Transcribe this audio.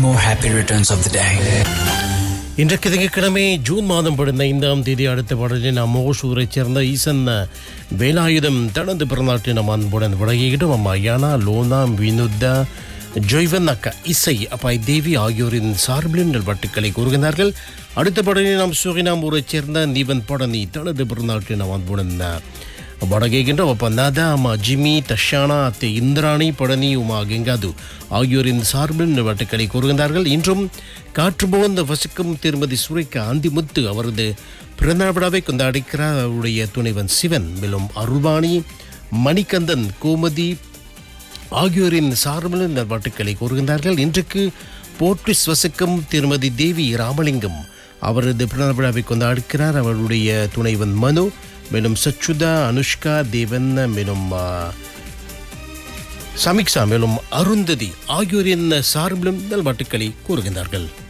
more happy returns of the day. இன்றைக்கு திங்கட்கிழமை June மாதம் படுந்த ஐந்தாம் தேதி அடுத்த பாடலில் நாம் மோகசூரைச் சேர்ந்த ஈசன் வேலாயுதம் தனது பிறநாட்டை நம் அன்புடன் விலகிக்கிட்டோம் அம்மா யானா லோனா வினுத்தா ஜொய்வன் அக்கா இசை அப்பாய் தேவி ஆகியோரின் சார்பில் நல்வாட்டுக்களை கூறுகின்றார்கள் அடுத்த பாடலில் நாம் சுகினாம் ஊரைச் சேர்ந்த நீவன் படனி தனது பிறநாட்டை நாம் அன்புடன் வடகேகின்ற ಒಬ್ಬ ನದ ಅಮ್ಮ ಜಿಮ್ಮಿ தஷானா அத்தை இந்திராணி பழனி உமா கெங்காது ஆகியோரின் சார்பில் வட்டுக்களை கூறுகின்றார்கள் இன்றும் காற்று புகழ்ந்த வசிக்கும் திருமதி சுரேகா அந்திமுத்து அவரது பிறந்த விழாவை கொண்டாடிக்கிறார் அவருடைய துணைவன் சிவன் மேலும் அருள்வாணி மணிகந்தன் கோமதி ஆகியோரின் சார்பில் நல்வாட்டுக்களை கூறுகின்றார்கள் இன்றைக்கு போற்றி சுவசிக்கும் திருமதி தேவி ராமலிங்கம் அவரது பிறந்த விழாவை கொண்டாடுகிறார் அவருடைய துணைவன் மனு மேலும் சச்சுதா அனுஷ்கா தேவன் மேலும் ஆ, சமிக்ஷா மேலும் அருந்ததி ஆகியோரின் சார்பிலும் நல்வாட்டுக்களை கூறுகின்றார்கள்